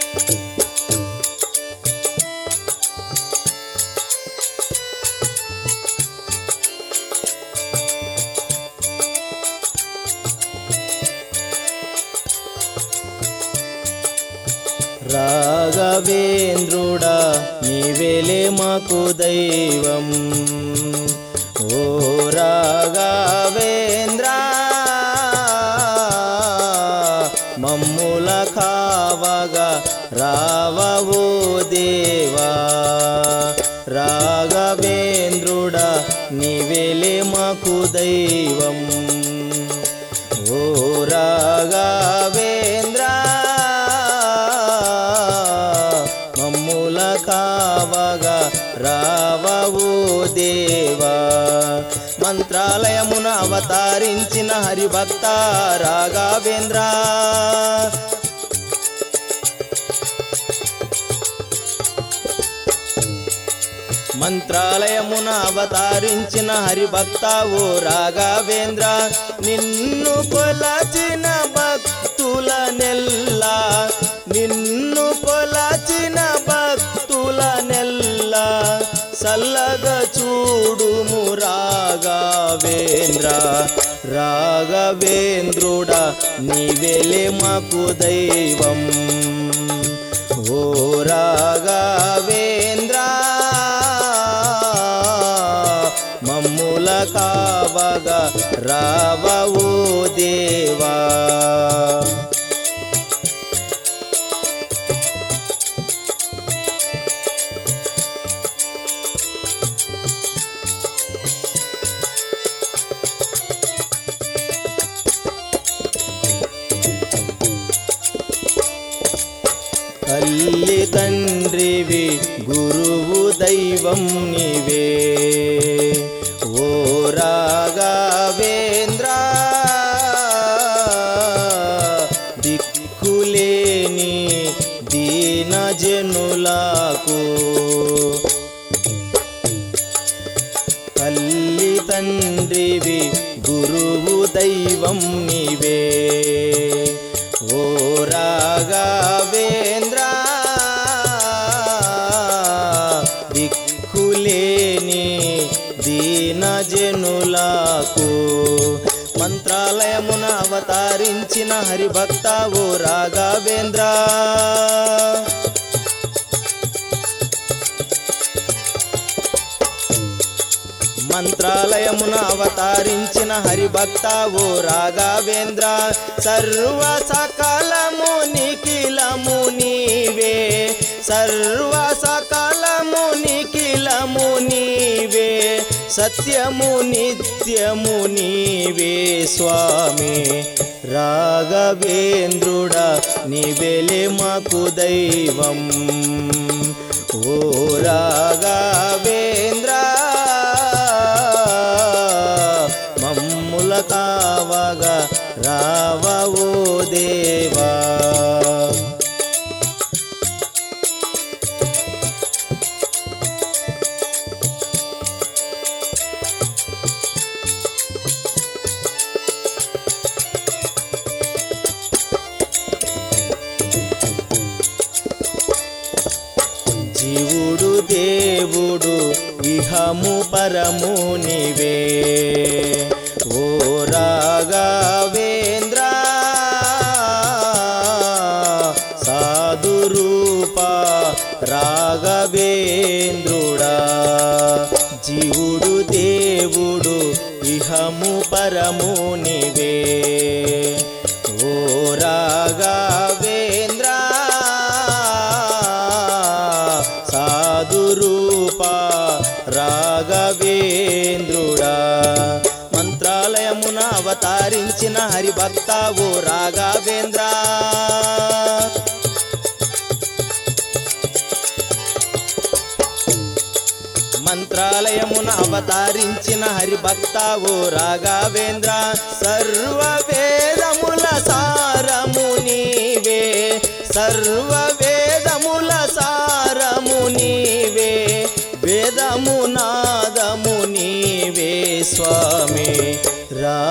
రాఘవేంద్రుడా నీవేలే మాకు దైవం ఓ రాఘవేంద్ర మమ్ముల కావగా రావవో దేవా రాఘవేంద్రుడా నీవేలే మాకు దైవం ఓ రాఘవేంద్ర మమ్ముల కావగా రావవు దేవా మంత్రాలయమున అవతారించిన హరిభక్త రాఘవేంద్ర మంత్రాలయమున అవతారించిన హరిభక్త ఓ రాఘవేంద్ర నిన్ను కొలచిన భక్తుల నెల్లా నిన్ను కొలచిన భక్తుల నెల్లా సల్లగా చూడుము రాఘవేంద్ర రాఘవేంద్రుడా నీవెలే మాకు దైవం ఓ రాఘవేంద్ర మమ్ముల కావగా రావవు దేవా తల్లి తండ్రివి గురువు దైవం నీవే ఓ రాఘవేంద్ర దిక్కులేని దీన జనులకు తల్లి తండ్రివి గురువు దైవం నీవే ఓ రాఘవేంద్ర దిక్కులేని దీన జనులకు మంత్రాలయమున అవతారించిన హరిభక్త ఓ రాఘవేంద్ర మంత్రాలయమున అవతారించిన హరిభక్త ఓ రాఘవేంద్ర సర్వ సకలము నిఖిలము నీవే సర్వ సకలము నిఖిలము నీవే సత్యము నిత్యము నీవే స్వామి రాఘవేంద్రుడా నీవెలే మాకు దైవం ఓ రాఘవేంద్ర మమ్ముల కావగా రావో దేవా జీవుడు దేవుడు ఇహము పరము నివే ఓ రాఘవేంద్ర సాధు రూప రాఘవేంద్రుడా జీవుడు దేవుడు ఇహము పరము నివే ఓ రాఘవేంద్ర సాధు రూప రాఘవేంద్రుడా మంత్రాలయమున అవతారించిన హరిభక్త ఓ రాఘవేంద్ర మంత్రాలయమున అవతారించిన హరిభక్త ఓ రాఘవేంద్ర సర్వ వేదముల సారము నీవే సర్వ వేదముల సారము నీవే వేదము నాదము నీవే స్వామి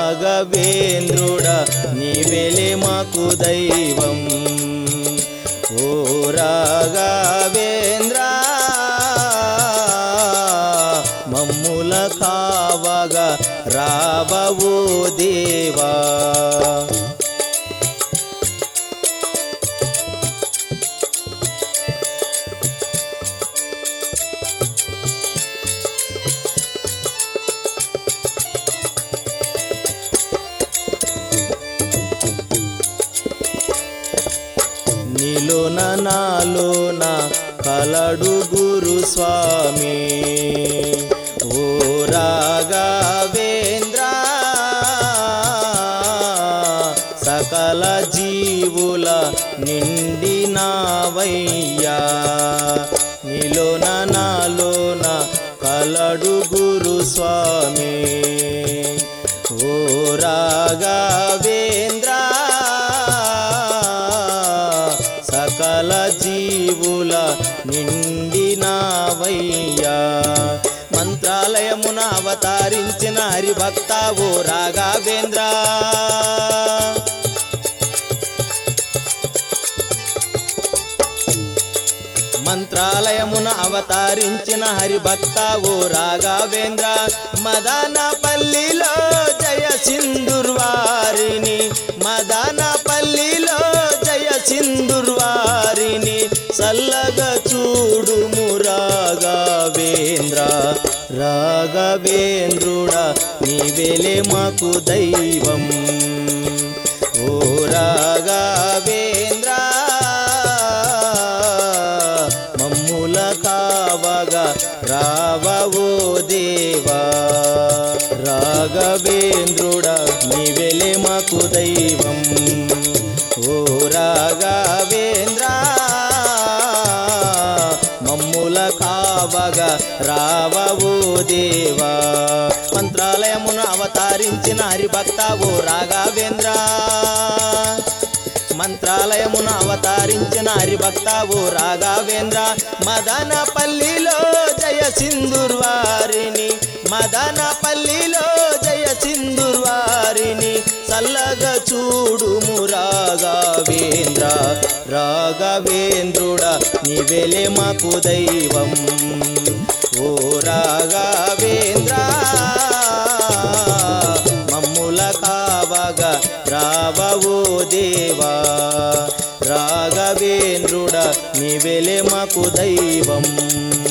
రాఘవేంద్రుడా నీవెలే మాకు దైవం ఓ ఓ రాఘవేంద్ర మమ్ముల కావగా రావవు దేవా నీలోన నాలోన కలడు గురు స్వామి ఓ రాఘవేంద్ర సకల జీవుల నిండినావయ్యా నీలోన నాలోన కలడు గురు స్వామి ఓ రాఘవేంద్ర సకల జీవుల నిండినావయ్యా మంత్రాలయమున అవతారించిన హరిభక్త ఓ రాఘవేంద్ర మంత్రాలయమున అవతారించిన హరిభక్త ఓ రాఘవేంద్ర మదనపల్లిలో జయ సింధుర్వారిని మదనపల్లిలో జయ సింధుర్వారిని సల్లగా చూడుము రాఘవేంద్ర రాఘవేంద్రుడా నీవెలే మాకు దైవం ఓ రాఘవేంద్ర మమ్ముల కావగా రావవో దేవా రాఘవేంద్రుడా నీవెలే మాకు దైవం ఓ రాఘవేంద్ర మమ్ముల కావగా రావవో దేవా మంత్రాలయమును అవతారించిన హరిభక్త ఓ రాఘవేంద్ర మంత్రాలయమున అవతారించిన హరిభక్త ఓ రాఘవేంద్ర మదనపల్లిలో జయ సింధుర్వారిని మదనపల్లిలో జయ సింధుర్వారిని చల్లగా చూడుము రాఘవేంద్ర రాఘవేంద్రుడా నీవెలే మాకు దైవం ఓ రాఘవేంద్ర మమ్ముల కావగా రావవో దేవా రాఘవేంద్రుడా నీవెలే మాకు దైవం